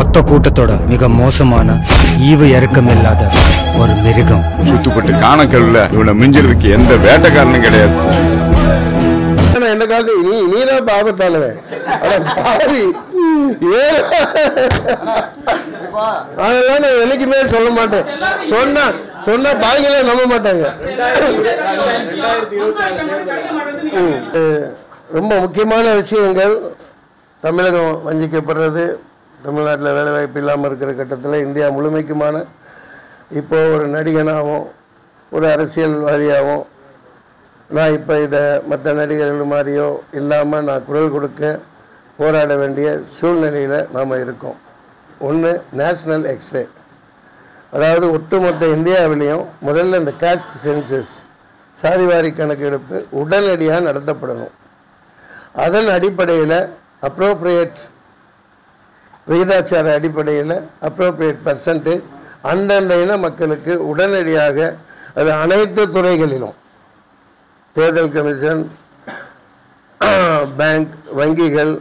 மொத்த கூட்டத்தோட மிக மோசமான ஈவு இறக்கம் இல்லாத ஒரு மிருகம் சுத்துப்பட்டு காணக்கல்ல இவனை மிஞ்சறதுக்கு எந்த வேட்டைக்காரனும் கிடையாது ஆனா என்ன காலத்து நீ நீதான் இப்ப ஆபத்தானவன் அட பாவி ஏன்? அதெல்லாம் நான் என்னைக்குமே சொல்ல மாட்டேன் சொன்னா சொன்னா பாய்களே நம்ப மாட்டாங்க ம். அஹ், ரொம்ப முக்கியமான விஷயங்கள் தமிழகம் வஞ்சிக்கப்படுறது தமிழ்நாட்டில் வேலைவாய்ப்பு இல்லாமல் இருக்கிற கட்டத்தில் இந்தியா முழுமைக்குமான இப்போ ஒரு நடிகனாகவும் ஒரு அரசியல்வாதியாகவும் நான் இப்போ இதை மற்ற நடிகர்கள் மாதிரியோ இல்லாமல் நான் குரல் கொடுக்க போராட வேண்டிய சூழ்நிலையில் நாம் இருக்கோம் ஒன்று நேஷ்னல் எக்ஸ்ரே அதாவது ஒட்டுமொத்த இந்தியாவிலையும் முதல்ல இந்த காஸ்ட் சென்சஸ் சாதிவாரி கணக்கெடுப்பு உடனடியாக நடத்தப்படணும் அதன் அடிப்படையில் அப்ரோப்ரியேட் விகிதாச்சார அடிப்படையில் அப்ரோப்ரியேட் பர்சன்டேஜ் அந்தந்த இன மக்களுக்கு உடனடியாக அது அனைத்து துறைகளிலும் தேர்தல் கமிஷன் பேங்க் வங்கிகள்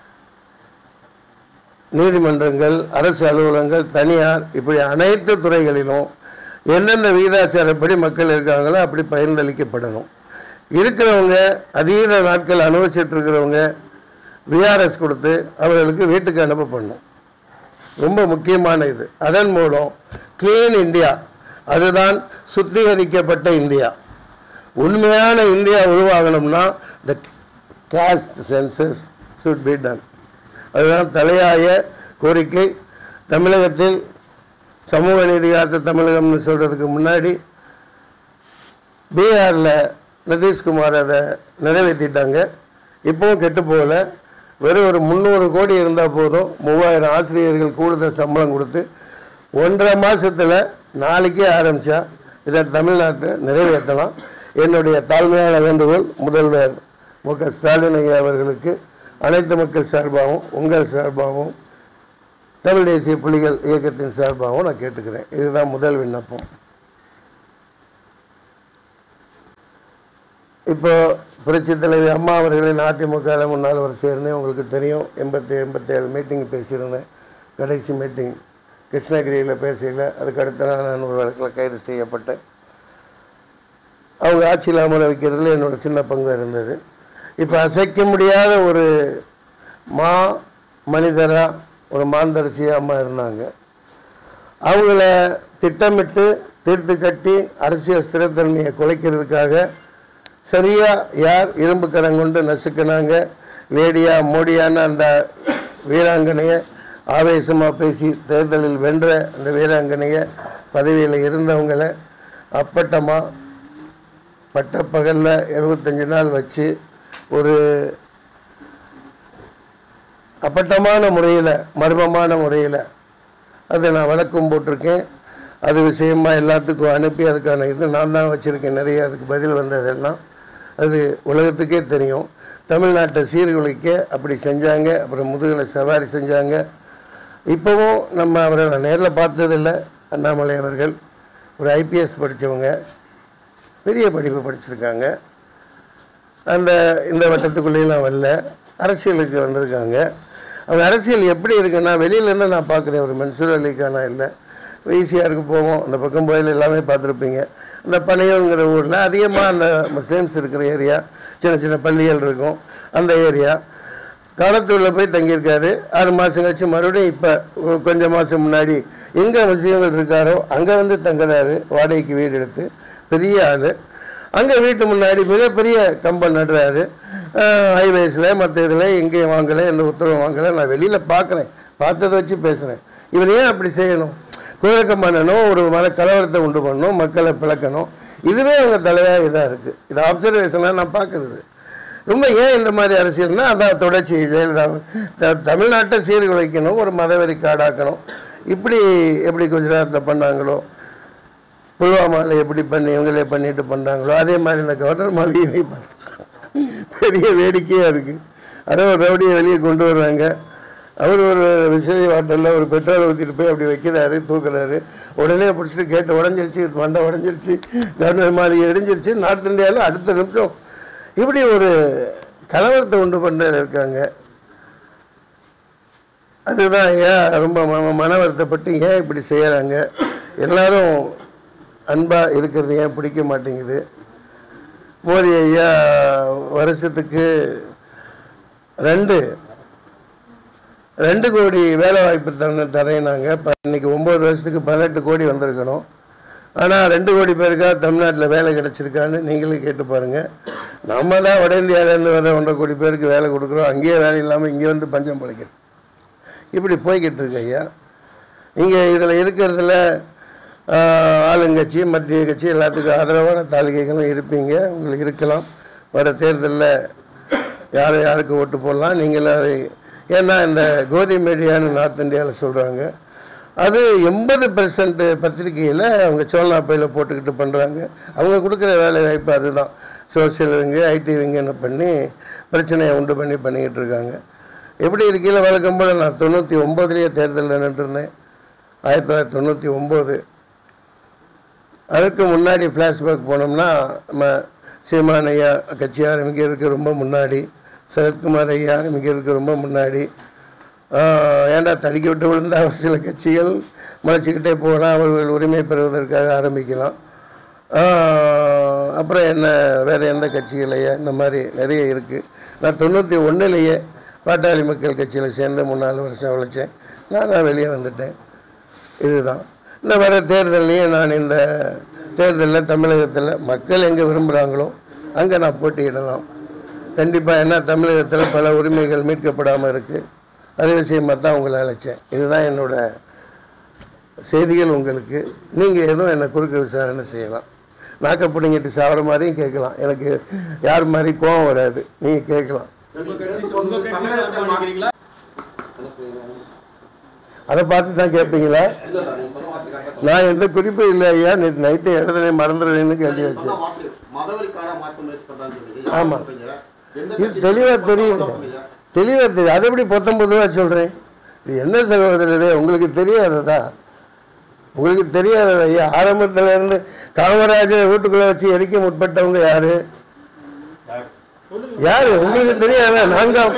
நீதிமன்றங்கள் அரசு அலுவலகங்கள் தனியார் இப்படி அனைத்து துறைகளிலும் எந்தெந்த விகிதாச்சாரப்படி மக்கள் இருக்காங்களோ அப்படி பகிர்ந்தளிக்கப்படணும் இருக்கிறவங்க அதீத நாட்கள் அனுபவிச்சுட்டு இருக்கிறவங்க விஆர்எஸ் கொடுத்து அவர்களுக்கு வீட்டுக்கு அனுப்பப்படணும் ரொம்ப முக்கியமான இது அதன் மூலம் கிளீன் இந்தியா அதுதான் சுத்திகரிக்கப்பட்ட இந்தியா உண்மையான இந்தியா உருவாகணும்னா the caste census should be done அதுதான் தலையாய கோரிக்கை தமிழகத்தில் சமூக நீதி காத்த தமிழகம்னு சொல்கிறதுக்கு முன்னாடி பீகாரில் நிதிஷ்குமார் அதை நிறைவேற்றிட்டாங்க இப்போவும் கெட்டு போகல வெறும் ஒரு முந்நூறு கோடி இருந்தால் போதும் மூவாயிரம் ஆசிரியர்கள் கூடுதல் சம்பளம் கொடுத்து ஒன்றரை மாதத்தில் நாளைக்கே ஆரம்பித்தா இதை தமிழ்நாட்டை நிறைவேற்றலாம் என்னுடைய தாழ்மையான வேண்டுகோள் முதல்வர் மு க ஸ்டாலின் ஐயா அவர்களுக்கு அனைத்து மக்கள் சார்பாகவும் உங்கள் சார்பாகவும் தமிழ் தேசிய புலிகள் இயக்கத்தின் சார்பாகவும் நான் கேட்டுக்கிறேன் இதுதான் முதல் விண்ணப்பம் இப்போ புரட்சி தலைவி அம்மா அவர்களின் அதிமுகவில் முன்னால் ஒரு சேர்ந்தேன் உங்களுக்கு தெரியும் எண்பத்தி எண்பத்தேழு மீட்டிங் பேசியிருந்தேன் கடைசி மீட்டிங் கிருஷ்ணகிரியில் பேசல அதுக்கு அடுத்த நாள் நான் ஒரு வழக்கில் கைது செய்யப்பட்டேன் அவங்க ஆட்சியில் அமர வைக்கிறதுல என்னோட சின்ன பங்கு இருந்தது இப்போ அசைக்க முடியாத ஒரு மா மனிதராக ஒரு மாந்தரசியாக அம்மா இருந்தாங்க அவங்கள திட்டமிட்டு தீர்த்து கட்டி அரசியல் ஸ்திரத்தன்மையை குலைக்கிறதுக்காக சரியாக யார் இரும்பு கரம் கொண்டு நசுக்கினாங்க லேடியா மோடியான அந்த வீராங்கனையை ஆவேசமாக பேசி தேர்தலில் வென்ற அந்த வீராங்கனையை பதவியில் இருந்தவங்களை அப்பட்டமாக பட்டப்பகலில் எழுபத்தஞ்சு நாள் வச்சு ஒரு அப்பட்டமான முறையில் மர்மமான முறையில் அதை நான் வழக்கம் போட்டிருக்கேன் அது விஷயமா எல்லாத்துக்கும் அனுப்பி அதுக்கான இது நான் தான் வச்சுருக்கேன் நிறைய அதுக்கு பதில் வந்ததெல்லாம் அது உலகத்துக்கே தெரியும் தமிழ்நாட்டை சீர்குலைக்க அப்படி செஞ்சாங்க அப்புறம் முதுகில் சவாரி செஞ்சாங்க இப்போவும் நம்ம அவரை நான் நேரில் பார்த்ததில்லை அண்ணாமலை அவர்கள் ஒரு ஐபிஎஸ் படித்தவங்க பெரிய படிப்பு படிச்சிருக்காங்க அந்த இந்த வட்டத்துக்குள்ளேயும் வரல அரசியலுக்கு வந்திருக்காங்க அவங்க அரசியல் எப்படி இருக்குன்னா வெளியிலேருந்து நான் பார்க்குறேன் ஒரு மன்சூர் அலிக்கானா இல்லை ஈசிஆருக்கு போவோம் அந்த பக்கம் கோயில் எல்லாமே பார்த்துருப்பீங்க அந்த பனையோங்கிற ஊரில் அதிகமாக அந்த முஸ்லீம்ஸ் இருக்கிற ஏரியா சின்ன சின்ன பள்ளிகள் இருக்கும் அந்த ஏரியா காலத்தூரில் போய் தங்கியிருக்காரு ஆறு மாதம் கழிச்சு மறுபடியும் இப்போ கொஞ்சம் மாதம் முன்னாடி எங்கே முஸ்லீம்கள் இருக்காரோ அங்கே வந்து தங்குறாரு வாடகைக்கு வீடு எடுத்து பெரிய ஆள் அங்கே வீட்டு முன்னாடி மிகப்பெரிய கம்பம் நடுறாரு ஹைவேஸில் மற்ற இதில் எங்கேயும் வாங்கலை எந்த உத்தரவு வாங்கலை நான் வெளியில் பார்க்குறேன் பார்த்ததை வச்சு பேசுகிறேன் இவர் ஏன் அப்படி செய்யணும் குழக்கம் பண்ணணும் ஒரு மன கலவரத்தை உண்டு பண்ணணும் மக்களை பிளக்கணும் இதுவே அவங்க தலையாக இதாக இருக்குது இது அப்சர்வேஷனாக நான் பார்க்குறது ரொம்ப ஏன் இந்த மாதிரி அரசியல்னா அதான் தொடர்ச்சி ஜெயலலிதா த- தமிழ்நாட்டை சீர்குலைக்கணும் ஒரு மதவெறி காடாக்கணும் இப்படி எப்படி குஜராத்தில் பண்ணாங்களோ புல்வாமாவில் எப்படி பண்ணி இவங்களே பண்ணிட்டு பண்ணுறாங்களோ அதே மாதிரி இந்த கவர்னர் மாளிகையை பார்த்து பெரிய வேடிக்கையாக இருக்குது அதை ஒரு ரவுடியை வெளியே கொண்டு வர்றாங்க அவர் ஒரு விசை வாட்டலில் ஒரு பெட்ரோல் ஊற்றிட்டு போய் அப்படி வைக்கிறாரு தூக்குறாரு உடனே பிடிச்சிட்டு கேட்டு உடஞ்சிருச்சு மண்டை உடஞ்சிருச்சு கவர்னர் மாளிகை இடிஞ்சிருச்சு நார்த் இந்தியாவில் அடுத்த நிமிஷம் இப்படி ஒரு கலவரத்தை உண்டு பண்ண இருக்காங்க அதுதான் ஏன் ரொம்ப மன மன வருத்தப்பட்டு ஏன் இப்படி செய்கிறாங்க எல்லாரும் அன்பாக இருக்கிறது ஏன் பிடிக்க மாட்டேங்குது மோடி ஐயா வருஷத்துக்கு ரெண்டு ரெண்டு கோடி வேலை வாய்ப்பு தர தரேனாங்க இப்போ இன்னைக்கு ஒம்பது வருஷத்துக்கு பதினெட்டு கோடி வந்திருக்கணும் ஆனால் ரெண்டு கோடி பேருக்கா தமிழ்நாட்டில் வேலை கிடச்சிருக்கான்னு நீங்களே கேட்டு பாருங்கள் நம்ம தான் வட இந்தியாவிலேருந்து வர ஒன்றரை கோடி பேருக்கு வேலை கொடுக்குறோம் அங்கேயே வேலை இல்லாமல் இங்கே வந்து பஞ்சம் பிழைக்கிறோம் இப்படி போய்கிட்டு இருக்கு ஐயா இங்கே இதில் இருக்கிறதுல ஆஹ், ஆளுங்கட்சி மத்திய கட்சி எல்லாத்துக்கும் ஆதரவான தாலிகைகளும் இருப்பீங்க உங்களுக்கு இருக்கலாம் வர தேர்தலில் யார் யாருக்கு ஓட்டு போடலாம் நீங்களும் அதை ஏன்னா இந்த கோதி மீடியான்னு நார்த் இந்தியாவில் சொல்கிறாங்க அது எண்பது பெர்சன்ட் பத்திரிகையில் அவங்க சோழநாப்பையில் போட்டுக்கிட்டு பண்ணுறாங்க அவங்க கொடுக்குற வேலை வாய்ப்பு அதுதான் சோசியல் விங்கு ஐடி விங்குன்னு பண்ணி பிரச்சனையை உண்டு பண்ணி பண்ணிக்கிட்டு இருக்காங்க எப்படி இருக்கையில் வழக்கம் போல் நான் தொண்ணூற்றி ஒம்போதுலேயே தேர்தலில் நின்றுருந்தேன் ஆயிரத்தி தொள்ளாயிரத்தி தொண்ணூற்றி ஒம்பது அதுக்கு முன்னாடி ஃப்ளாஷ்பேக் போனோம்னா நம்ம சீமான் ஐயா கட்சி ஆரம்பிக்கிறதுக்கு ரொம்ப முன்னாடி சரத்குமார் ஐயா ஆரம்பிக்கிறதுக்கு ரொம்ப முன்னாடி ஆஹ், ஏன்டா தடுக்கி விட்டு விழுந்தா சில கட்சிகள் முளைச்சிக்கிட்டே போகலாம் அவர்கள் உரிமை பெறுவதற்காக ஆரம்பிக்கலாம் ஆஹ், அப்புறம் என்ன வேறு எந்த கட்சிகளையா இந்த மாதிரி நிறைய இருக்குது நான் தொண்ணூற்றி ஒன்றுலேயே பாட்டாளி மக்கள் கட்சியில் சேர்ந்து மூணு நாலு வருஷம் உழைச்சேன் நான் வெளியே வந்துட்டேன் இதுதான் இந்த வர தேர்தல்லையும் நான் இந்த தேர்தலில் தமிழகத்தில் மக்கள் எங்கே விரும்புகிறாங்களோ அங்கே நான் போட்டியிடலாம் கண்டிப்பாக என்ன தமிழகத்தில் பல உரிமைகள் மீட்கப்படாமல் இருக்குது அது விஷயமாக தான் உங்களை அழைச்சேன் இதுதான் என்னோட செய்திகள் உங்களுக்கு நீங்கள் எதுவும் என்னை குறுக்க விசாரணை செய்யலாம் நாக்க பிடிங்கிட்டு சாவர மாதிரியும் கேட்கலாம் எனக்கு யார் மாதிரி கோவம் வராது நீங்கள் கேட்கலாம் அதை பார்த்து தான் கேட்பீங்களா நான் எந்த குறிப்பும் இல்லை ஐயா நேற்று நைட்டு எழுதுனே மறந்துடுறேன்னு கேள்வி வச்சேன் மதவெறிக்கான மாற்ற முயற்சி பண்றான்னு சொல்றீங்க. ஆமா. யார் பண்றீங்க? எந்த இது கட்சி தெளிவாக பண்றீங்க? தெரியுது தெளிவாக தெரியும் அதை எப்படி பத்தொம்பது ரூபா சொல்கிறேன் இது என்ன சகோதரரே உங்களுக்கு தெரியாததா உங்களுக்கு தெரியாததா ஐயா ஆரம்பத்துல இருந்து காமராஜர் வீட்டுக்குள்ளே வச்சு எரிக்க முற்பட்டவங்க யாரு யாரு உங்களுக்கு தெரியாத நான்காம்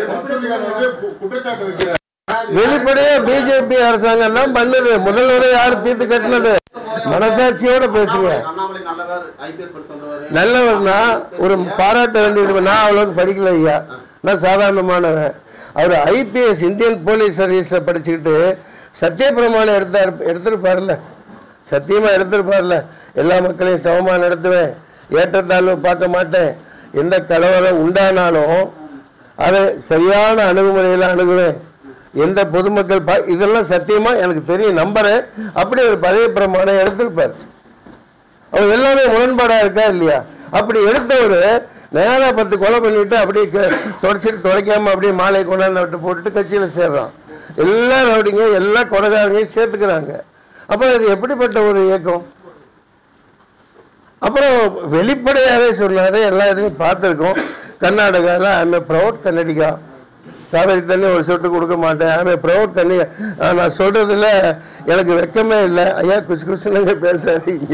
வெளிப்படையா பிஜேபி அரசாங்கம் தான் பண்ணுது முதல்வரை யார் தீர்த்து கட்டினது மனசாட்சியோட பேசுங்க அண்ணாமலை நல்லவர் ஐபிஎஸ் படிச்சு வந்தவர் நல்லவர்னா ஒரு பாராட்ட வேண்டியது நான் அவ்வளோக்கு படிக்கல ஐயா நான் சாதாரணமானவன் அவர் ஐபிஎஸ் இந்தியன் போலீஸ் சர்வீஸில் படிச்சுக்கிட்டு சத்தியப்பிரமாணம் எடுத்தார் எடுத்திருப்பார்ல சத்தியமாக எடுத்திருப்பார்ல எல்லா மக்களையும் சமமாக நடத்துவேன் ஏற்றத்தாழ்வு பார்க்க மாட்டேன் எந்த கலவரம் உண்டானாலும் அதை சரியான அணுகுமுறையில் அணுகுவேன் எந்த பொதுமக்கள் பா இதெல்லாம் சத்தியமாக எனக்கு தெரியும் நம்புறேன் அப்படி ஒரு பழைய பிரமாணம் எடுத்திருப்பார் அவர் எல்லாமே முரண்பாடா இருக்கா இல்லையா அப்படி எடுத்தவர் நேரா பத்து கொலை பண்ணிட்டு அப்படியே க- தொடச்சிட்டு துடைக்காம அப்படியே மாலை கொண்டாந்து விட்டு போட்டுட்டு கட்சியில் சேர்றான் எல்லா ரவுடிங்க எல்லா கொலைகாரங்களையும் சேர்த்துக்கிறாங்க அப்போ இது எப்படிப்பட்ட ஒரு இயக்கம் அப்புறம் வெளிப்படையாகவே சொன்னாரு எல்லா இதுலையும் பார்த்துருக்கோம் கர்நாடகாவில் ஐம் ப்ரௌட் கன்னடிகா காவேரி தண்ணி ஒரு சொட்டு கொடுக்க மாட்டேன் ஐம் ப்ரௌட் தண்ணி நான் சொல்றதுல எனக்கு வெக்கமே இல்லை ஐயா குசு குசுன்னு பேசாதீங்க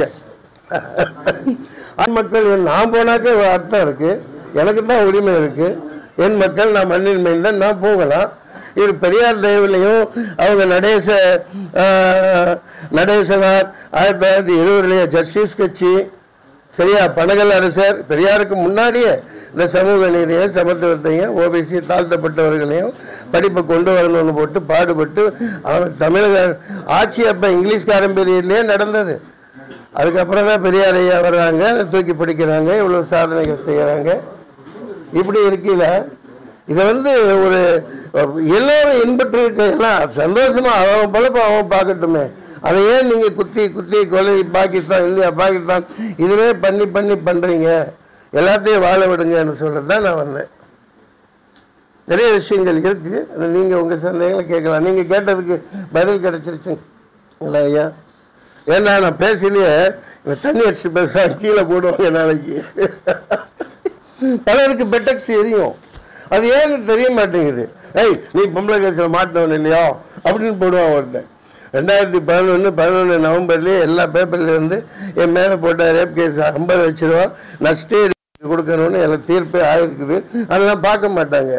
ஆண் மக்கள் நான் போனாக்க ஒரு அர்த்தம் இருக்கு எனக்கு தான் உரிமை இருக்கு என் மக்கள் நான் மண்ணின் மைந்தன் நான் போகலாம் இது பெரியார் தயவுலையும் அவங்க நடேச ஆஹ், நடேசனார் ஆயிரத்தி தொள்ளாயிரத்தி எழுபதுலேயே ஜஸ்டிஸ் கட்சி சரியா பனகல் அரசர் பெரியாருக்கு முன்னாடியே இந்த சமூக நீதியை சமத்துவத்தையும் ஓபிசி தாழ்த்தப்பட்டவர்களையும் படிப்பை கொண்டு வரணும்னு போட்டு பாடுபட்டு அவன் தமிழக ஆட்சி அப்போ இங்கிலீஷ்காரன் பீரியட்லேயே நடந்தது அதுக்கப்புறம் தான் பெரியார் ஐயா வர்றாங்க அதை தூக்கி பிடிக்கிறாங்க இவ்வளோ சாதனைகள் செய்கிறாங்க இப்படி இருக்கையில் இதை வந்து ஒரு எல்லாரும் இன்பற்று எல்லாம் சந்தோஷமா அவன் பழப்ப அவன் பார்க்கட்டுமே அதை ஏன் நீங்கள் குத்தி குத்தி கொலை பாகிஸ்தான் இந்தியா பாகிஸ்தான் இதுவே பண்ணி பண்ணி பண்ணுறீங்க எல்லாத்தையும் வாழ விடுங்கன்னு சொல்கிறது தான் நான் வந்தேன் நிறைய விஷயங்கள் இருக்குது அதை நீங்கள் உங்கள் சந்தேகங்களை கேட்கலாம் நீங்கள் கேட்டதுக்கு பதில் கிடைச்சிருச்சுங்களா ஐயா ஏன்னா நான் பேசலையே இவன் தண்ணி அடிச்சு பேசுகிறான் கீழே போடுவாங்க நாளைக்கு பலருக்கு பெட்டக்ஸ் எரியும் அது ஏன்னு தெரிய மாட்டேங்குது ஏய் நீ பொம்பளை கேஸில் மாட்டினவன் இல்லையா அப்படின்னு போடுவான் ஒருத்தன் ரெண்டாயிரத்தி பதினொன்று பதினொன்று நவம்பர்லேயே எல்லா பேப்பர்லேருந்து என் மேலே போட்ட ரேப் கேஸ் ஐம்பது லட்ச ரூபா நஷ்டே கொடுக்கணும்னு எனக்கு தீர்ப்பே ஆயிருக்குது அதெல்லாம் பார்க்க மாட்டாங்க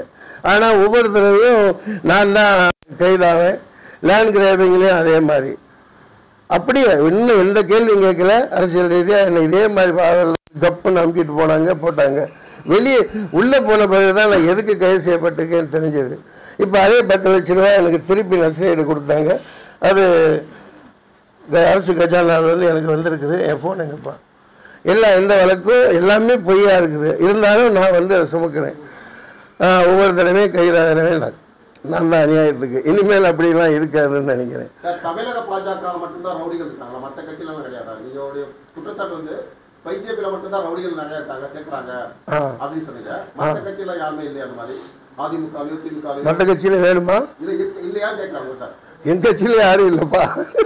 ஆனால் ஒவ்வொரு தடவையும் நான் தான் கைதாவேன் லேண்ட் கிராபிங்லேயும் அதே மாதிரி அப்படியே இன்னும் எந்த கேள்வியும் கேட்கல அரசியல் ரீதியாக என்னை இதே மாதிரி பா- கப்புன்னு அமுக்கிட்டு போனாங்க போட்டாங்க வெளியே உள்ளே போன பிறகு தான் நான் எதுக்கு கைது செய்யப்பட்டிருக்கேன்னு தெரிஞ்சது இப்போ அதே பத்து லட்ச ரூபாய் எனக்கு திருப்பி நஷ்டஈடு கொடுத்தாங்க அது க- அரசு கஜானாவிலேருந்து எனக்கு வந்திருக்குது என் ஃபோன் எங்கப்பா எல்லா எந்த வழக்கும் எல்லாமே பொய்யா இருக்குது இருந்தாலும் நான் வந்து அதை சுமக்கிறேன் ஆஹ் ஒவ்வொரு தடவையும் கைதாகிறவே நான் நான் தான் அநியாயத்துக்கு இனிமேல் அப்படிலாம் இருக்காதுன்னு நினைக்கிறேன் சார், தமிழக பாஜக மட்டும்தான் ரவுடிகள் இருக்காங்களா மற்ற கட்சியிலாம் கிடையாதா நீங்களுடைய குற்றச்சாட்டு வந்து பிஜேபியில மட்டும்தான் ரவுடிகள் நிறைய இருக்காங்க கேட்கறாங்க ஆ அப்படின்னு சொன்னீங்க மற்ற கட்சியில யாருமே இல்லையா அந்த மாதிரி அதிமுக திமுக மற்ற கட்சியில் வேணுமா இல்ல இருக்கு- இல்லையா கேட்கறாங்க சார் என் கட்சியில் யாரும் இல்லைப்பா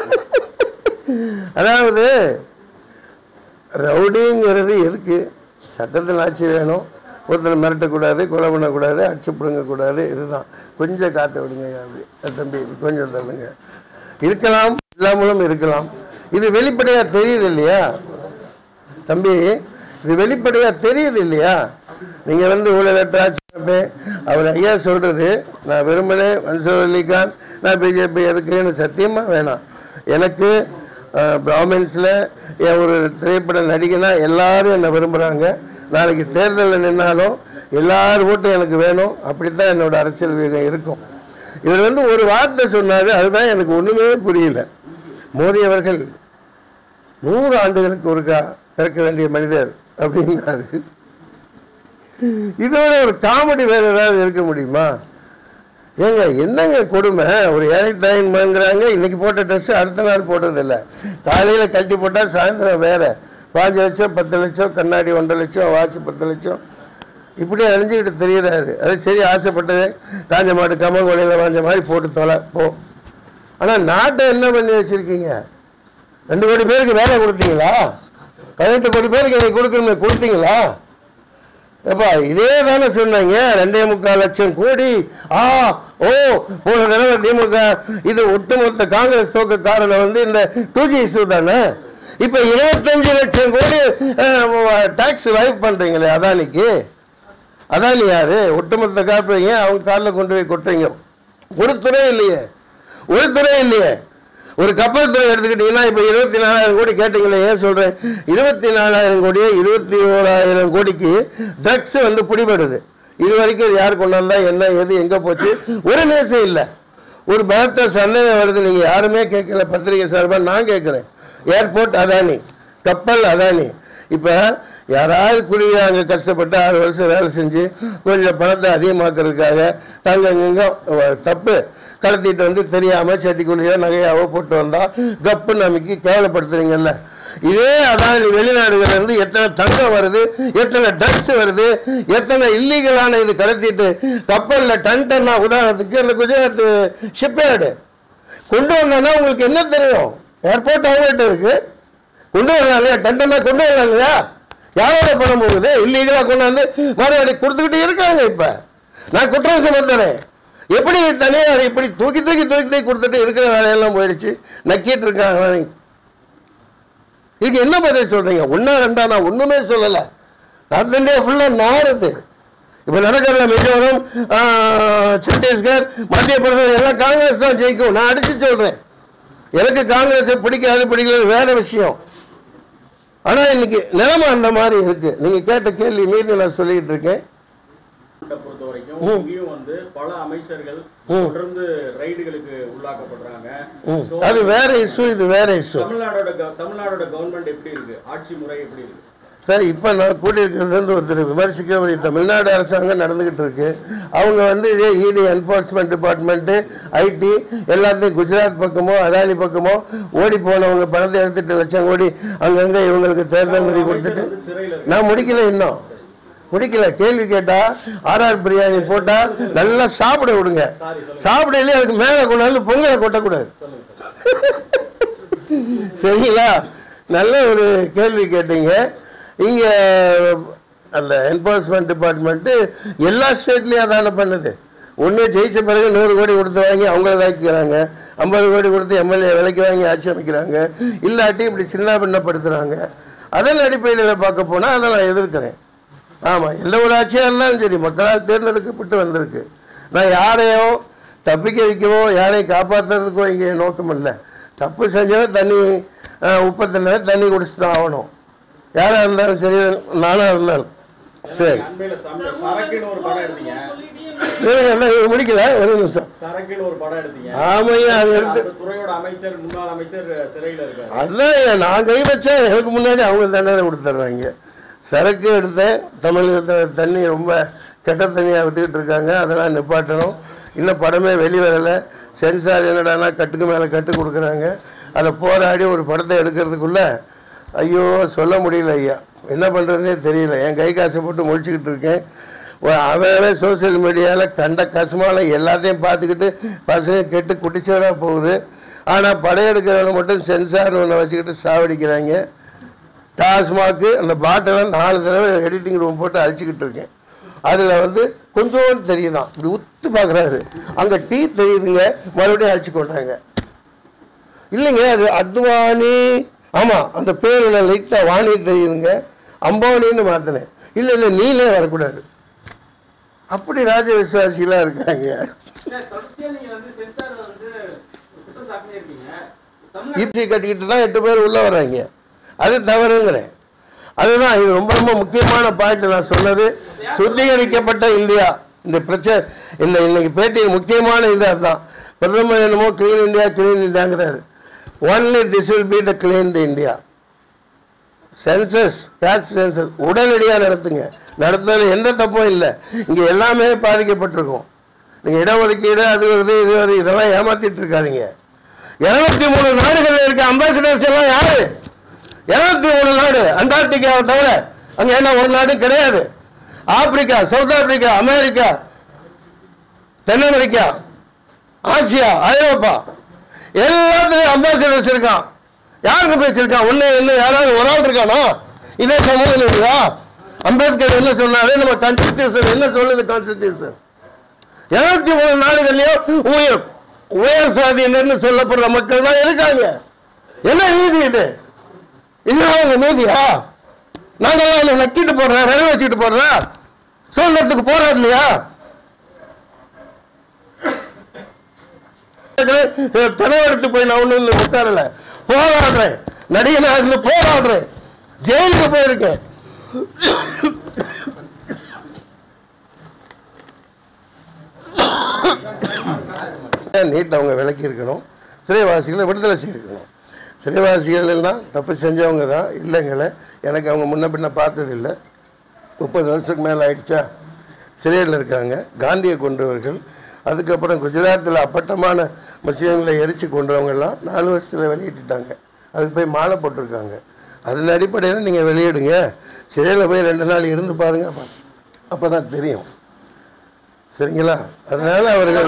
அதாவது ரவுடிங்கிறது எதுக்கு சட்டத்தில் ஆட்சி வேணும் ஒருத்தரை மிரட்டக்கூடாது கொலை பண்ணக்கூடாது அடிச்சு பிடுங்கக்கூடாது இதுதான் கொஞ்சம் காற்ற விடுங்க அப்படி அஹ் தம்பி கொஞ்சம் தள்ளுங்க இருக்கலாம் இல்லாமலும் இருக்கலாம் இது வெளிப்படையாக தெரியுது இல்லையா தம்பி இது வெளிப்படையாக தெரியுது இல்லையா நீங்கள் வந்து ஊழலற்ற ஆட்சி அமைப்பேன். அவர் ஐயா சொல்கிறது நான் வெறுமனே மன்சூர் அலிகான் நான் பிஜேபி எதுக்குன்னு சத்தியமாக வேணாம் எனக்கு பிராமின்ஸில் என் ஒரு திரைப்பட நடிகனா எல்லாரும் என்னை விரும்புகிறாங்க நாளைக்கு தேர்தலில் நின்னாலும் எல்லார் ஓட்டும் எனக்கு வேணும் அப்படித்தான் என்னோட அரசியல் வேகம் இருக்கும் இவர் வந்து ஒரு வார்த்தை சொன்னாரு அதுதான் எனக்கு ஒன்றுமே புரியல மோடி அவர்கள் நூறு ஆண்டுகளுக்கு ஒருக்கா பிறக்க வேண்டிய மனிதர் அப்படின்னாரு இதை விட ஒரு காமெடி வேற ஏதாவது இருக்க முடியுமா ஏங்க என்னங்க கொடுமை ஒரு ஏழை தாயின் மகங்கிறாங்க இன்னைக்கு போட்ட ட்ரெஸ் அடுத்த நாள் போட்டதில்லை காலையில் கட்டி போட்டால் சாயந்தரம் வேற பாஞ்சு லட்சம் பத்து லட்சம் கண்ணாடி ஒன்றரை லட்சம் வாட்ச் பத்து லட்சம் இப்படி அழிஞ்சுக்கிட்டு தெரியுறாரு அது சரி ஆசைப்பட்டது காஞ்ச மாட்டு கம்மங்கொலையில் வாஞ்ச மாதிரி போட்டு தொலை போ ஆனால் நாட்டை என்ன பண்ணி வச்சுருக்கீங்க ரெண்டு கோடி பேருக்கு வேலை கொடுத்தீங்களா பதினெட்டு கோடி பேருக்கு நீங்கள் கொடுக்கணுமே கொடுத்தீங்களா ஏப்பா இதே தானே சொன்னாங்க ரெண்டே முக்கால் லட்சம் கோடி ஆ ஓ போன தடவை திமுக இது ஒட்டுமொத்த காங்கிரஸ் தோக்க காரணம் வந்து இந்த டூ ஜி இஷ்யூ தானே இப்போ இருபத்தஞ்சு லட்சம் கோடி டாக்ஸ் வைப் பண்ணுறீங்களே அதானிக்கு அதானி யாரு ஒட்டுமொத்த காப்பீங்க அவங்க காலில் கொண்டு போய் கொட்டுறீங்க ஒரு துறை இல்லையே ஒரு துறை இல்லையே ஒரு கப்பல் துறை எடுத்துக்கிட்டீங்கன்னா இப்போ இருபத்தி நாலாயிரம் கோடி கேட்டீங்களே ஏன் சொல்கிறேன் இருபத்தி நாலாயிரம் கோடியே இருபத்தி ஓராயிரம் கோடிக்கு ட்ரக்ஸ் வந்து பிடிபடுது இது வரைக்கும் இது யார் கொண்டாந்தா என்ன எது எங்கே போச்சு ஒரு நியூஸும் இல்லை ஒரு பலத்த சந்தேகம் வருது நீங்கள் யாருமே கேட்கல பத்திரிகை சார்பாக நான் கேட்குறேன் ஏர்போர்ட் அதானி கப்பல் அதானி இப்போ யாராவது குருவி அங்கே கஷ்டப்பட்டு ஆறு வருஷம் வேலை செஞ்சு கொஞ்சம் பணத்தை அதிகமாக்குறதுக்காக தங்க இங்கும் தப்பு கடத்திட்டு வந்து தெரியாம செட்டிக்குழியோ நகையாவோ போட்டு வந்தா கப்பு நம்பிக்கை கேவலப்படுத்துறீங்கல்ல இதே அதானி வெளிநாடுகள்ல இருந்து எத்தனை தங்கம் வருது எத்தனை ட்ரக்ஸ் வருது எத்தனை இல்லீகலான இது கடத்திட்டு கப்பல்ல டன் டன்னா உதாரணத்துக்கு இந்த குஜராத் ஷிப்யார்டு கொண்டு வந்தாங்கன்னா உங்களுக்கு என்ன தெரியும் ஏர்போர்ட் அவங்ககிட்ட இருக்கு கொண்டு வரலாம் டன் டன்னா கொண்டு வரலாம் இல்லையா யாரோட பணம் போகுது இல்லீகலா கொண்டாந்து மறுபடி கொடுத்துக்கிட்டு இருக்காங்க இப்ப நான் குற்றம் சுமத்துறேன் எப்படி தனியார் இப்படி தூக்கி தூக்கி தூக்கி தூக்கி கொடுத்துட்டு இருக்கிற வேலையெல்லாம் போயிடுச்சு நக்கிட்டு இருக்காங்க இதுக்கு என்ன பதில் சொல்றீங்க ஒன்னா ரெண்டா நான் ஒண்ணுமே சொல்லல நார்த் இந்தியா ஃபுல்லா நாறுது இப்ப நடக்கிற மிசோரம் ஆஹ், சத்தீஸ்கர் மத்திய பிரதேசம் எல்லாம் காங்கிரஸ் தான் ஜெயிக்கும் நான் அடிச்சு சொல்றேன் எனக்கு காங்கிரஸ் பிடிக்காது பிடிக்கல வேற விஷயம் ஆனா இன்னைக்கு நிலைமை அந்த மாதிரி இருக்கு நீங்க கேட்ட கேள்வி மீறி நான் சொல்லிட்டு இருக்கேன் பொறுத்த வரைக்கும் ம். இங்கேயும் வந்து பல அமைச்சர்கள் ம். தொடர்ந்து ரைடுகளுக்கு உள்ளாக்கப்படுறாங்க ம். So, அது வேற இஷ்யூ இது வேற இஷ்யூ தமிழ்நாடோட கவ- தமிழ்நாடோட கவர்மெண்ட் எப்படி இருக்கு ஆட்சி முறை எப்படி இருக்கு சார் இப்போ நான் கூட்டியிருக்கிறது ஒருத்தர் விமர்சிக்க வேண்டிய தமிழ்நாடு அரசாங்கம் நடந்துகிட்டு இருக்கு அவங்க வந்து இதே இடி என்ஃபோர்ஸ்மெண்ட் டிபார்ட்மெண்ட்டு ஐடி எல்லாத்தையும் குஜராத் பக்கமோ அதானி பக்கமோ ஓடி போனவங்க பணத்தை எடுத்துட்டு லட்சம் கோடி அங்கங்க இவங்களுக்கு தேர்தல் நிதி கொடுத்துட்டு வந்து சிறையில இருக்கு நான் முடிக்கல இன்னும் முடிக்கல கேள்வி கேட்டா ஆர்ஆர் பிரியாணி போட்டா நல்லா சாப்பிட விடுங்க சாப்பிடலையே அதுக்கு மேலே கொண்டாந்து பொங்கலை கொட்டக்கூடாது சரிங்களா நல்ல ஒரு கேள்வி கேட்டீங்க இங்க அந்த என்ஃபோர்ஸ்மெண்ட் டிபார்ட்மெண்ட்டு எல்லா ஸ்டேட்லேயும் அதான பண்ணுது ஒன்று ஜெயிச்ச பிறகு நூறு கோடி கொடுத்து வாங்கி அவங்கள தாக்கிக்கிறாங்க ஐம்பது கோடி கொடுத்து எம்எல்ஏ விலைக்கு வாங்கி ஆட்சி அமைக்கிறாங்க இல்லாட்டி இப்படி சின்ன பின்னப்படுத்துகிறாங்க அதன் அடிப்படையில் பார்க்க போனால் அதை நான் எதிர்க்கிறேன் ஆமாம் எந்த ஒரு ஆட்சியாக இருந்தாலும் சரி மக்களால் தேர்ந்தெடுக்கப்பட்டு வந்திருக்கு நான் யாரையோ தப்பிக்க வைக்கவோ யாரையும் காப்பாற்றுறதுக்கோ இங்கே நோக்கம் இல்லை தப்பு செஞ்சவன் தண்ணி அஹ், உப்பு தண்ணி தண்ணி குடிச்சு தான் ஆகணும் யாராக இருந்தாலும் சரி நானாக இருந்தாலும் சரி அண்மையில சம- சரக்குன்னு ஒரு படம் எடுத்தீங்க இருங்க, என்ன, இது முடிக்கல ஒரு நிமிஷம் சரக்குன்னு ஒரு படம் எடுத்தீங்க ஆமையா அது எடுத்து அந்த துறையோட அமைச்சர் முன்னாள் அமைச்சர் சிறையில இருக்காரு அதான் நான் கை வச்சேன் எனக்கு முன்னாடி அவங்க தண்டனை கொடுத்துட்றாங்க சரக்கு எடுத்தேன் தமிழகத்தில் தண்ணி ரொம்ப கெட்ட தண்ணியாக விற்றுக்கிட்டு இருக்காங்க அதெல்லாம் நிப்பாட்டணும் இன்னும் படமே வெளிவரலை சென்சார் என்னடானா கட்டுக்கு மேலே கட்டு கொடுக்குறாங்க அதை போராடி ஒரு படத்தை எடுக்கிறதுக்குள்ள ஐயோ சொல்ல முடியல ஐயா என்ன பண்ணுறதுனே தெரியல என் கை காசை போட்டு முழிச்சுக்கிட்டு இருக்கேன் அவன் சோசியல் மீடியாவில் கண்ட கசுமால எல்லாத்தையும் பார்த்துக்கிட்டு பசங்க கெட்டு குட்டிச்சவராக போகுது ஆனால் படையெடுக்கிறவங்க மட்டும் சென்சார் ஒன்று வச்சுக்கிட்டு சாவடிக்கிறாங்க டாஸ்மாக்கு அந்த பாட்டிலை நாலு தடவை எடிட்டிங் ரூம் போட்டு அழிச்சிக்கிட்டு இருக்கேன் அதில் வந்து கொஞ்சோண்டு தெரியுதான் இப்படி உத்து பார்க்குறாரு அங்கே டீ தெரியுதுங்க மறுபடியும் அழிச்சு கொண்டாங்க இல்லைங்க அது அத்வானி ஆமாம் அந்த பேரில் லைட்டாக வாணி தெரியுதுங்க அம்பானின்னு மாற்றினேன் இல்லை இல்லை நீலே வரக்கூடாது அப்படி ராஜ விசுவாசிகளாக இருக்காங்க தொடர்ச்சியா நீங்க வந்து சென்சார் வந்து குற்றம் சாட்டினே இருக்கீங்க தமிழ்நாடு ஈப்சி கட்டிக்கிட்டு தான் எட்டு பேர் உள்ளே வர்றாங்க அது தவறுங்கிறேன் அதுதான் இது ரொம்ப ரொம்ப முக்கியமான பாயிண்ட் நான் சொன்னது சுத்திகரிக்கப்பட்ட இந்தியா இந்த பிரச்சனை இந்த இன்னைக்கு பேட்டியில் முக்கியமான இது அதுதான் பிரதமர் என்னமோ கிளீன் இந்தியா கிளீன் இந்தியாங்கிறாரு only this will be the clean India census takes census உடனடியாக நடத்துங்க நடத்துறது எந்த தப்பும் இல்லை இங்கே எல்லாமே பாதிக்கப்பட்டிருக்கும் நீங்கள் இடஒதுக்கீடு அது வருது இது வருது இதெல்லாம் ஏமாத்திட்டு இருக்காதீங்க இருபத்தி மூணு நாடுகளில் இருக்க அம்பாசிடர்ஸ் எல்லாம் யாரு இருபத்தி மூணு நாடு அண்டார்டிகாவை தவிர அங்கே என்ன ஒரு நாடு கிடையாது ஆப்பிரிக்கா சவுத் ஆப்பிரிக்கா அமெரிக்கா தென் அமெரிக்கா ஆசியா ஐரோப்பா எல்லாத்துலயும் அம்பாசிடர்ஸ் இருக்கான் யாருக்கு பேசியிருக்கான் ஒண்ணு என்ன யாராவது ஒரு ஆள் இருக்கானோ இதே சமூகம் இல்லையா அம்பேத்கர் என்ன சொன்னாரு நம்ம கான்ஸ்டிடியூஷன் என்ன சொல்லுது கான்ஸ்டிடியூஷன் இருபத்தி மூணு நாடுகள்லயும் உயர் உயர் சாதியினர்னு சொல்லப்படுற மக்கள் தான் இருக்காங்க என்ன நீதி இது இதுதான் உங்க நீதியா நாங்கெல்லாம் நக்கிட்டு போடுறோம் ரயில் வச்சுட்டு போடுறோம் சுதந்திரத்துக்கு போராடலையா தலைவெடுத்து போய் நான் ஒண்ணு உட்காரல போராடுறேன் நடிகனா இருந்து போராடுறேன் ஜெயிலுக்கு போயிருக்கேன் நீட் அவங்க விலக்கி இருக்கணும் சிறைவாசிகளை விடுதலை செய்திருக்கணும் சிறைவாசிகள் எல்லாம் தப்பு செஞ்சவங்க தான் இல்லைங்களே எனக்கு அவங்க முன்ன பின்ன பார்த்தது இல்லை முப்பது வருஷத்துக்கு மேலே ஆயிடுச்சா சிறையில் இருக்காங்க காந்தியை கொண்டவர்கள் அதுக்கப்புறம் குஜராத்தில் அப்பட்டமான முஸ்லீம்களை எரிச்சு கொண்டவங்கெல்லாம் நாலு வருஷத்தில் வெளியிட்டுட்டாங்க அதுக்கு போய் மாலை போட்டிருக்காங்க அதன் அடிப்படையில் நீங்கள் வெளியிடுங்க சிறையில் போய் ரெண்டு நாள் இருந்து பாருங்க அப்போ அப்போ தான் தெரியும் சரிங்களா அதனால அவர்கள்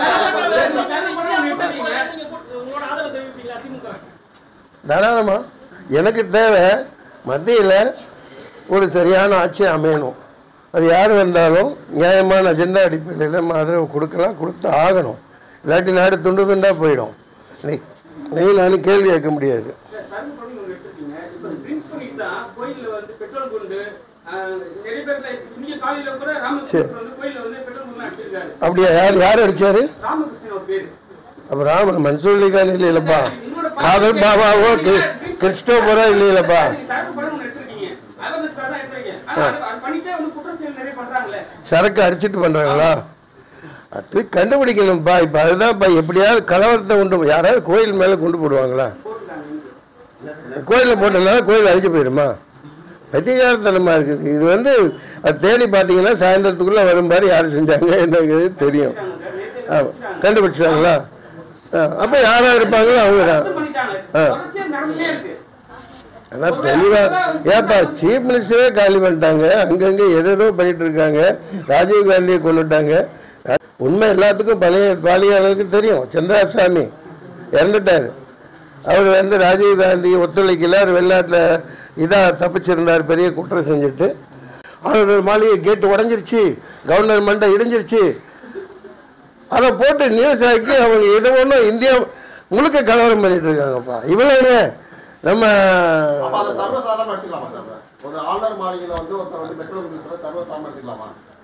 உங்களோட ஆதரவு தெரிவிப்பீங்களா திமுக தாராளமா எனக்கு தேவை மத்தியில் ஒரு சரியான ஆட்சி அமையணும் அது யார் வந்தாலும் நியாயமான அஜெண்டா அடிப்படையில் நம்ம ஆதரவு கொடுக்கலாம் கொடுத்து ஆகணும் இல்லாட்டி நாடு துண்டு துண்டாக போயிடும் நீ நீ நானும் கேள்வி கேட்க முடியாது சர்வ் பண்ணி ஒன்று எடுத்துருக்கீங்க இப்போ ட்ரிங்க்ஸ் பண்ணிட்டு தான் கோயிலில் வந்து பெட்ரோல் குண்டு ஆஹ், நிறைய பேர்ல இங்க காலையில கூட ராமகிருஷ்ணன் வந்து கோயில்ல வந்து பெட்ரோல் குண்டு அடிச்சிருக்காரு அப்படியா யார் யார் அடிச்சாரு ராமகிருஷ்ணன் ஒரு பேரு அப்போ ராமன் மன்சூர் அலிகான் இல்லையிலப்பா காதல் பாபாவோ கி- கிறிஸ்டோபரோ இல்லையிலப்பா நீங்க சர்வ் பண்ணி ஒன்று எடுத்திருக்கீங்க அவேர்னஸ்க்காக தான் எடுத்திருக்கீங்க ஆனா அது அது பண்ணிட்டே வந்து குற்றம் செயல் நிறைய பண்றாங்களே சரக்கு அடிச்சிட்டு பண்றாங்களா அது கண்டுபிடிக்கணும்ப்பா இப்போ அதுதான்ப்பா எப்படியாவது கலவரத்தை உண்டு யாராவது கோயில் மேலே கொண்டு போடுவாங்களா கோயிலில் போட்டதுனால கோயில் அழிஞ்சு போயிடுமா பத்திகாரத்தனமாக இருக்குது இது வந்து அது தேடி பார்த்தீங்கன்னா சாயந்தரத்துக்குள்ளே வரும் மாதிரி யார் செஞ்சாங்க என்னங்கிறது தெரியும் ஆமாம் கண்டுபிடிச்சிட்டாங்களா ஆ அப்போ யாராக இருப்பாங்களோ அவங்க தான் பண்ணிட்டாங்க ஆ. தொடர்ச்சியா நடந்துட்டே இருக்கு அதான் தெளிவாக ஏப்பா சீஃப் மினிஸ்டரே காலி பண்ணிட்டாங்க அங்கங்கே எதேதோ பண்ணிட்டு இருக்காங்க ராஜீவ் காந்தியை கொண்டுட்டாங்க உண்மை எல்லாத்துக்கும் பழைய பாலியாளருக்கு தெரியும் சந்திராசாமி இறந்துட்டார் அவர் வந்து ராஜீவ் காந்தி ஒத்துழைக்கல அவர் வெளிநாட்டில் இதாக தப்பிச்சிருந்தார் பெரிய குற்றம் செஞ்சுட்டு அவர் மாளிகை கேட்டு உடஞ்சிருச்சு கவர்னர் மண்டை இடிஞ்சிருச்சு அதை போட்டு நியூஸ் ஆக்கி அவங்க எது ஒன்றும் இந்தியா முழுக்க கலவரம் பண்ணிட்டு இருக்காங்கப்பா இவ்வளவு நம்ம அப்ப அதை சர்வசாதாரணமா எடுத்துக்கலாமா சார் ஒரு ஆளுநர் மாளிகையில வந்து ஒருத்தர் வந்து பெட்ரோல் மினிஸ்டர் சர்வசாதாரணமா எடுத்துக்கலாமா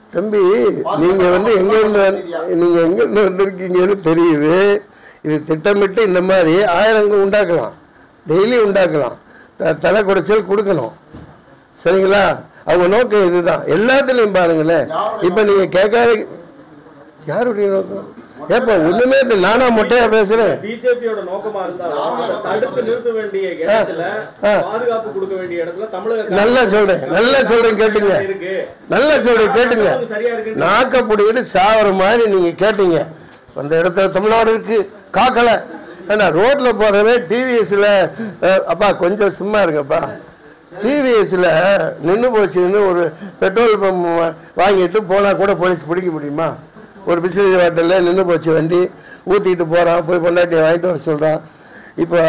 தம்பி நீங்க வந்து எங்க இருந்து வந்து- நீங்க எங்க இருந்து வந்திருக்கீங்கன்னு தெரியுது இது திட்டமிட்டு இந்த மாதிரி ஆயிரங்கள் உண்டாக்கலாம் டெய்லி உண்டாக்கலாம் த- தலை குடைச்சல் கொடுக்கணும் சரிங்களா அவங்க நோக்கம் இதுதான் எல்லாத்துலயும் பாருங்களேன் இப்ப நீங்க கேட்காத யாருடைய நோக்கம் ஏப்பா ஒண்ணுமே இல்லை நானா மொட்டையா பேசுறேன் பிஜேபியோட நோக்கமா இருந்தாலும் அதை தடுத்து நிறுத்த வேண்டிய இடத்துல ஆ. பாதுகாப்பு கொடுக்க வேண்டிய இடத்துல தமிழக நல்லா சொல்றேன் நல்லா சொல்றேன் கேட்டுங்க இருக்கு நல்லா சொல்றேன் கேட்டுங்க அது சரியா இருக்கு நாக்கப்புடிக்கிட்டு சாவர மாதிரி நீங்க கேட்டீங்க அந்த இடத்துல தமிழ்நாடு இருக்கு காக்கல ஏன்னா ரோட்ல போறவே டிவிஎஸ்ல அப்பா கொஞ்சம் சும்மா இருங்கப்பா டிவிஎஸ்ல நின்று போச்சுன்னு ஒரு பெட்ரோல் பம்ப் வா- வாங்கிட்டு போனா கூட போலீஸ் பிடிக்க முடியுமா ஒரு பிசினஸ் ஹோட்டலில் நின்று போச்சு வண்டி ஊற்றிக்கிட்டு போகிறான் போய் பொண்டாட்டியை வாங்கிட்டு வர சொல்கிறான் இப்போ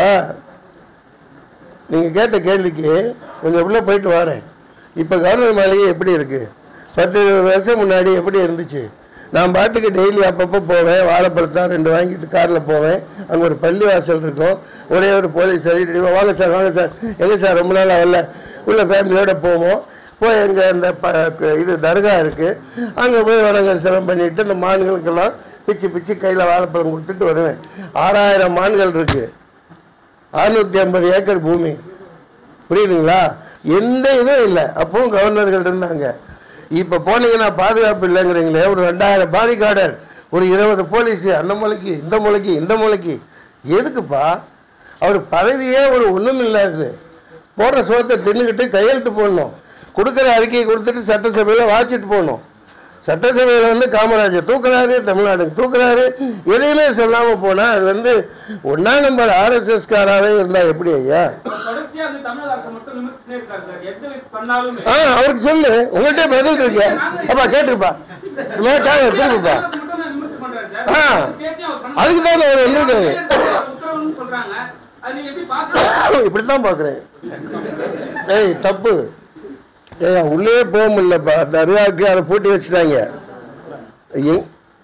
நீங்கள் கேட்ட கேள்விக்கு கொஞ்சம் உள்ளே போயிட்டு வரேன் இப்போ கவர்னர் மாளிகை எப்படி இருக்கு பத்து இருபது வருஷம் முன்னாடி எப்படி இருந்துச்சு நான் பாட்டுக்கு டெய்லி அப்பப்போ போவேன் வாழைப்பழத்தான் ரெண்டு வாங்கிட்டு காரில் போவேன் அங்கே ஒரு பள்ளி வாசல் இருக்கும் ஒரே ஒரு போலீஸ் சொல்லிட்டு வாங்க சார் வாங்க சார் எங்கே சார் ரொம்ப நாள் வரல உள்ள ஃபேமிலியோட போவோம் போய் எங்கே இந்த ப க- இது தர்கா இருக்குது அங்கே போய் வணங்க சிரம் பண்ணிட்டு இந்த மான்களுக்கெல்லாம் பிச்சு பிச்சு கையில் வாழைப்பழம் கொடுத்துட்டு வருவேன் ஆறாயிரம் மான்கள் இருக்குது அறுநூத்தி ஐம்பது ஏக்கர் பூமி புரியுதுங்களா எந்த இதுவும் இல்லை அப்பவும் கவர்னர்கள் இருந்தாங்க இப்போ போனீங்கன்னா பாதுகாப்பு இல்லைங்கிறீங்களே ஒரு ரெண்டாயிரம் பாதிக்காடர் ஒரு இருபது போலீஸ் அந்த மூலைக்கு இந்த மூலைக்கு இந்த மூலைக்கு எதுக்குப்பா அவர் பதவியே ஒரு ஒன்றும் இல்லாது போடுற சோத்தை தின்னுக்கிட்டு கையெழுத்து போடணும் கொடுக்குற அறிக்கையை கொடுத்துட்டு சட்டசபையில் வாச்சிட்டு போகணும் சட்டசபையில் வந்து காமராஜர் தூக்குறாரு தமிழ்நாடு தூக்குறாரு எதையுமே சொல்லாமல் போனால் அது வந்து ஒன்றா நம்பர் ஆர்எஸ்எஸ் காராவே இருந்தால் எப்படி ஐயா தொடர்ச்சியா அந்த தமிழக அரசு மட்டும் விமர்சிச்சுட்டே இருக்காரு சார் எந்த பண்ணாலுமே ஆ அவருக்கு சொல்லு உங்கள்கிட்ட பதில் இருக்கு அப்பா கேட்டுருப்பா இந்த மாதிரி கேளு, திரும்புப்பா மட்டும் தான் விமர்சனம் பண்றாரு சார் ஆ. ஸ்டேட்லயும் அவர் பண்ண- அதுக்கு தான் அவர் வந்திருக்காரு உத்தரவுன்னு சொல்றாங்க அது நீங்க எப்படி பாக்குறீங்க இப்படி தான் பார்க்குறேன் ஏய் தப்பு ஏய் உள்ளே போக முடியலப்பா தர்காவுக்கு அதை பூட்டி வச்சுட்டாங்க எங்-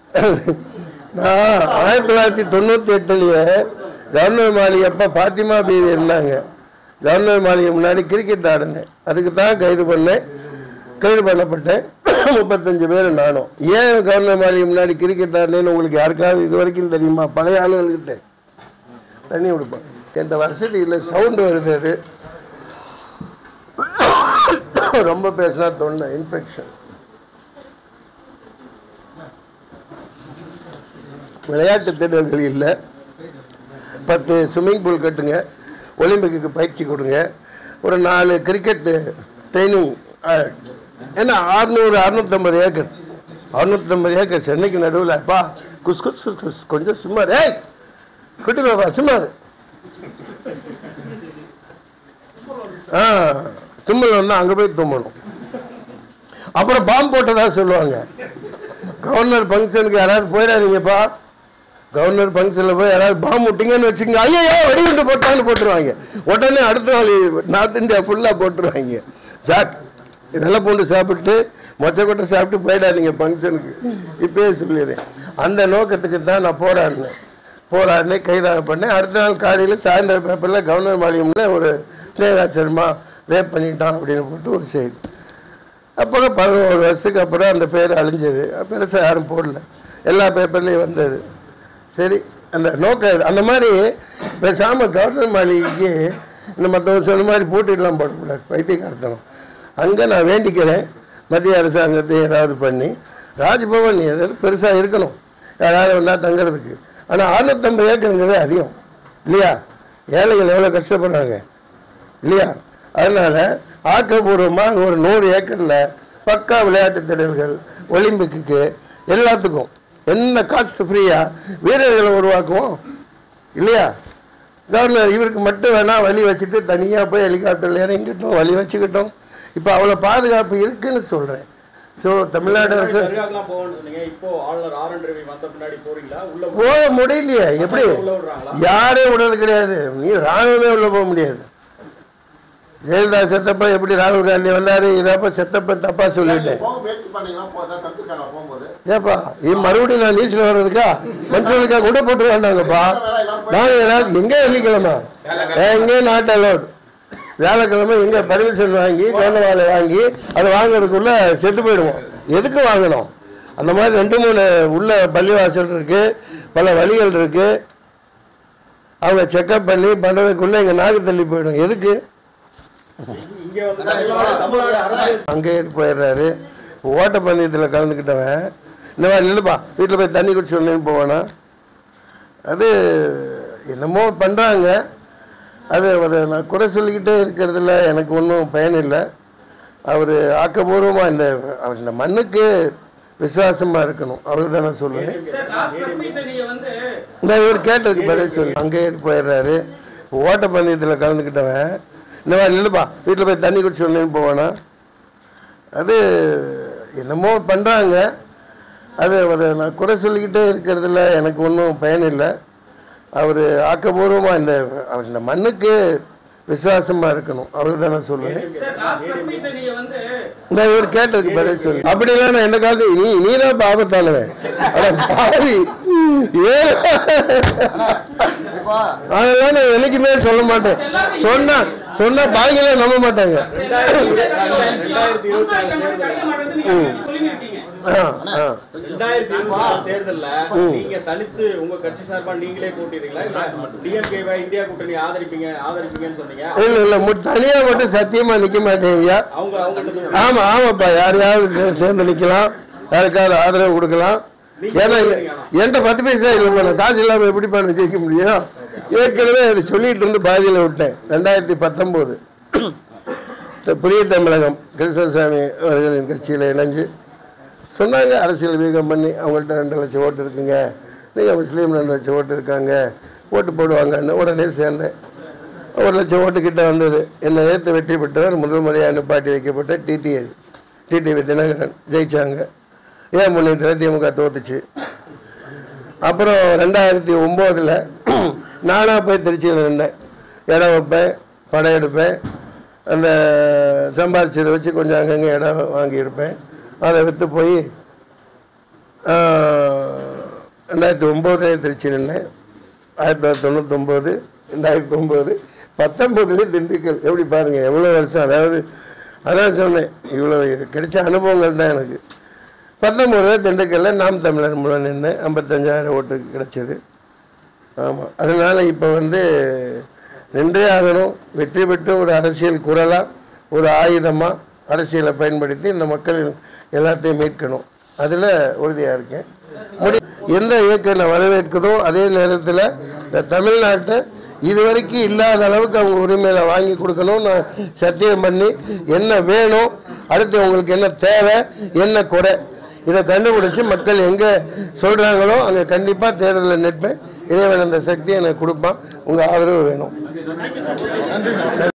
நான் ஆயிரத்தி தொள்ளாயிரத்தி தொண்ணூற்றி எட்டுலேயே கவர்னர் மாளிகை அப்போ பாத்திமா பீவி இருந்தாங்க கவர்னர் மாளிகை முன்னாடி கிரிக்கெட் ஆடினேன் அதுக்கு தான் கைது பண்ணேன் கைது பண்ணப்பட்டேன் முப்பத்தஞ்சு பேர் நானும் ஏன் கவர்னர் மாளிகை முன்னாடி கிரிக்கெட் ஆடினேன்னு உங்களுக்கு யாருக்காவது இது வரைக்கும் தெரியுமா பழைய ஆளுகள்கிட்ட தண்ணி கொடுப்பேன் எந்த வசதி இல்லை சவுண்டு வருது அது ரொம்ப பேசினா தொண்டை இன்ஃபெக்ஷன் விளையாட்டு திட்டங்கள் இல்லை பத்து ஸ்விம்மிங் பூல் கட்டுங்க ஒலிம்பிக்கு பயிற்சி கொடுங்க ஒரு நாலு கிரிக்கெட்டு ட்ரைனிங் ஏன்னா அறுநூறு அறுநூத்தம்பது ஏக்கர் அறுநூத்தம்பது ஏக்கர் சென்னைக்கு நடுவில் அப்பா குஸ் குஸ் குஸ் குஸ் கொஞ்சம் சும்மா ஏய் குட்டி பாப்பா சும்மா இரு. ஆ தும்மல் வந்தால் அங்கே போய் தும்மணும் அப்புறம் பாம்பு போட்டதா சொல்லுவாங்க கவர்னர் ஃபங்க்ஷனுக்கு யாராவது போயிடாதீங்கப்பா கவர்னர் ஃபங்க்ஷனில் போய் யாராவது பாம்பு விட்டீங்கன்னு வச்சுக்கோங்க ஐயோ வெடிகுண்டு போட்டான்னு போட்டுருவாங்க உடனே அடுத்த நாள் நார்த் இந்தியா ஃபுல்லாக போட்டுருவாங்க ஜாக் வெள்ளை பூண்டு சாப்பிட்டு மொச்சக்கொட்டை சாப்பிட்டு போயிடாதீங்க ஃபங்க்ஷனுக்கு இப்பயே சொல்லிடுறேன் அந்த நோக்கத்துக்கு தான் நான் போராடினேன் போராடினேன் கைதாக பண்ணேன் அடுத்த நாள் காலையில் சாயந்தரம் பேப்பரில் கவர்னர் மாளிகையில் ஒரு ஸ்னேகா சர்மா ரேப் பண்ணிட்டான் அப்படின்னு போட்டு ஒரு செய்தி அப்புறம் பதினோரு வருஷத்துக்கு அப்புறம் அந்த பேர் அழிஞ்சது பெருசாக யாரும் போடல எல்லா பேப்பர்லேயும் வந்தது சரி அந்த நோக்கம் இது. அந்த மாதிரி பேசாமல் கவர்னர் மாளிகைக்கு இந்த மற்றவங்க சொன்ன மாதிரி போட்டிடலாம் போடக்கூடாது பைத்தியக்காரத்தனம் அங்கே நான் வேண்டிக்கிறேன் மத்திய அரசாங்கத்தை ஏதாவது பண்ணி ராஜ்பவன் எதாவது பெருசாக இருக்கணும் யாராவது வந்தால் தங்குறதுக்கு ஆனால் அறுநூத்தம்பது ஏக்கருங்கிறது அதிகம் இல்லையா ஏழைகள் எவ்வளோ கஷ்டப்படுறாங்க இல்லையா அதனால ஆக்கப்பூர்வமாக ஒரு நூறு ஏக்கரில் பக்கா விளையாட்டு திடல்கள் ஒலிம்பிக்கு எல்லாத்துக்கும் என்ன காஸ்ட் ஃப்ரீயாக வீரர்களை உருவாக்குவோம் இல்லையா கவர்னர் இவருக்கு மட்டும் வேணா வழி வச்சுட்டு தனியாக போய் ஹெலிகாப்டரில் இறங்கிட்டோம் வழி வச்சுக்கிட்டோம் இப்போ அவ்வளோ பாதுகாப்பு இருக்குன்னு சொல்கிறேன் ஸோ தமிழ்நாடு அரசு தர்காக்கெல்லாம் போகணும்னு சொன்னீங்க இப்போ ஆளுநர் ஆர் என் ரவி வந்த பின்னாடி போறீங்களா உள்ள போக முடியலையே எப்படி உள்ள விடுறாங்களா யாரே விடுறது கிடையாது நீ ராணுவமே உள்ள போக முடியாது ஜெயலலிதா செத்தப்ப எப்படி ராகுல் காந்தி வந்தாரு இதப்ப செத்தப்ப தப்பா சொல்லிட்டேன் போக முயற்சி பண்ணீங்கன்னா போ- அதான் தடுத்துருக்காங்க போகும்போது ஏப்பா இது மறுபடியும் நான் நியூஸ்ல வர்றதுக்கா மனுஷனுக்கா கூட போட்டு வேண்டாங்கப்பா நாங்க ஏதாவது எங்க வெள்ளிக்கிழமை எங்கே நாட் அலோட் வியாழக்கிழமை எங்க பர்மிஷன் வாங்கி வேலை வாங்கி அதை வாங்குறதுக்குள்ள செத்து போயிடுவோம் எதுக்கு வாங்கணும் அந்த மாதிரி ரெண்டு மூணு உள்ள பள்ளிவாசல் இருக்கு பல வழிகள் இருக்கு அவங்க செக்கப் பண்ணி பண்ணுறதுக்குள்ள எங்கள் நாக்கு தள்ளி போயிடும் எதுக்கு இங்க வந்து தமிழ்நாடு தமிழ்நாடு அரசியல் அங்கேயே போயிடுறாரு ஓட்ட பந்தயத்தில் கலந்துக்கிட்டவன் இந்த மாதிரி இல்லைப்பா வீட்டில் போய் தண்ணி குடிச்சு ஒன்று போவானா அது என்னமோ பண்ணுறாங்க அது ஒரு நான் குறை சொல்லிக்கிட்டே இருக்கிறதுல எனக்கு ஒன்றும் பயன் இல்லை அவர் ஆக்கப்பூர்வமாக இந்த அவர் இந்த மண்ணுக்கு விசுவாசமாக இருக்கணும் அவர் தான் நான் சொல்லுவேன் சார் லாஸ்ட் பிரஸ் மீட்ல நீங்க வந்து இந்த இவர் கேட்டதுக்கு பதில் சொல்லு அங்கேயே போயிடுறாரு ஓட்ட பந்தயத்தில் கலந்துக்கிட்டவன் இந்த மாதிரி இல்லைப்பா வீட்டில் போய் தண்ணி குடிச்சு ஒன்று போவானா அது என்னமோ பண்ணுறாங்க அது ஒரு நான் குறை சொல்லிக்கிட்டே இருக்கிறதுல எனக்கு ஒன்றும் பயன் இல்லை அவர் ஆக்கப்பூர்வமாக இந்த அவர் இந்த மண்ணுக்கு விசுவாசமாக இருக்கணும் அவர் தான் நான் சொல்லுவேன் சார் லாஸ்ட் பிரஸ் மீட்ல நீங்க வந்து இந்த இவர் கேட்டதுக்கு பதில் சொல்லு அப்படிலாம் நான் எந்த காலத்து நீ நீ தான் இப்ப ஆபத்தானவன் அட பாவி ஏன் அதெல்லாம் நான் என்னைக்குமே சொல்ல மாட்டேன் சொன்னா சொன்னா பாய்களே நம்ப மாட்டாங்க ரெண்டாயிரத்தி இருபத்தி நாலு கிடைக்க மாட்டேங்குது நீங்க சொல்லியிருக்கீங்க ஆ, ஆ. ரெண்டாயிரத்தி இருபத்தி நாலு தேர்தல்ல நீங்க தனிச்சு உங்க கட்சி சார்பா நீங்களே போட்டிடுறீங்களா இல்ல டிஎம்கே இந்தியா கூட்டணி ஆதரிப்பீங்க ஆதரிப்பீங்கன்னு சொன்னீங்க இல்ல இல்ல மு- தனியா மட்டும் சத்தியமா நிக்க மாட்டேங்க அவங்க அவங்க ஆமா ஆமாப்பா யாரையாவது சே- சேர்ந்து நிக்கலாம் யாருக்காவது ஆதரவு கொடுக்கலாம் ஏன்னா என்கிட்ட பத்து பைசா இல்லைப்பா நான் காசு இல்லாம எப்படி பண்ண ஜெயிக்க முடியும் ஏற்கனவே அது சொல்லிட்டு இருந்து பாதியில விட்டேன் ரெண்டாயிரத்தி பத்தொம்போது புதிய தமிழகம் கிருஷ்ணசாமி அவர்களின் கட்சியில் இணைஞ்சு சொன்னாங்க அரசியல் வீகம் பண்ணி அவங்கள்ட்ட ரெண்டு லட்சம் ஓட்டு இருக்குங்க நீங்கள் முஸ்லீம் ரெண்டு லட்சம் ஓட்டு இருக்காங்க ஓட்டு போடுவாங்கன்னு உடனே சேர்ந்தேன் ஒரு லட்சம் ஓட்டு கிட்ட வந்தது என்னை ஏற்று வெற்றி பெற்றவர் முதல் முறையாக நிப்பாட்டி வைக்கப்பட்ட டிடிஐ டிடிவி தினகரன் ஜெயிச்சாங்க ஏன் முன்னேற்ற திமுக தோத்துச்சு அப்புறம் ரெண்டாயிரத்தி ஒம்போதில் நானாக போய் திருச்சியில் இருந்தேன் இடம் வைப்பேன் படம் எடுப்பேன் அந்த சம்பாரிச்சதை வச்சு கொஞ்சம் அங்கங்கே இடம் வாங்கியிருப்பேன் அதை விற்று போய் ரெண்டாயிரத்தி ஒம்போதே திருச்சி நின்றேன் ஆயிரத்தி தொள்ளாயிரத்தி தொண்ணூத்தொம்போது ரெண்டாயிரத்தி ஒம்பது பத்தொம்போதுலேயே திண்டுக்கல் எப்படி பாருங்கள் எவ்வளோ வருஷம் அதாவது அதான் சொன்னேன் இவ்வளோ இது கிடைச்ச அனுபவங்கள் தான் எனக்கு பத்தொம்போதுல திண்டுக்கல்ல நாம் தமிழர் மூலம் நின்று ஐம்பத்தஞ்சாயிரம் ஓட்டு கிடைச்சது ஆமாம் அதனால் இப்போ வந்து நின்றே ஆகணும் வெற்றி பெற்று ஒரு அரசியல் குரலாக ஒரு ஆயுதமாக அரசியலை பயன்படுத்தி இந்த மக்கள் எல்லாத்தையும் மீட்கணும் அதில் உறுதியாக இருக்கேன் முடி எந்த இயக்கம் என்னை வரவேற்குதோ அதே நேரத்தில் இந்த தமிழ்நாட்டை இதுவரைக்கும் இல்லாத அளவுக்கு அவங்க உரிமையில வாங்கி கொடுக்கணும் நான் சத்தியம் பண்ணி என்ன வேணும் அடுத்து உங்களுக்கு என்ன தேவை என்ன குறை இதை கண்டுபிடிச்சு மக்கள் எங்கே சொல்கிறாங்களோ அங்கே கண்டிப்பாக தேர்தலில் நிற்பேன் இறைவன் அந்த சக்தியை எனக்கு கொடுப்பான் உங்கள் ஆதரவு வேணும்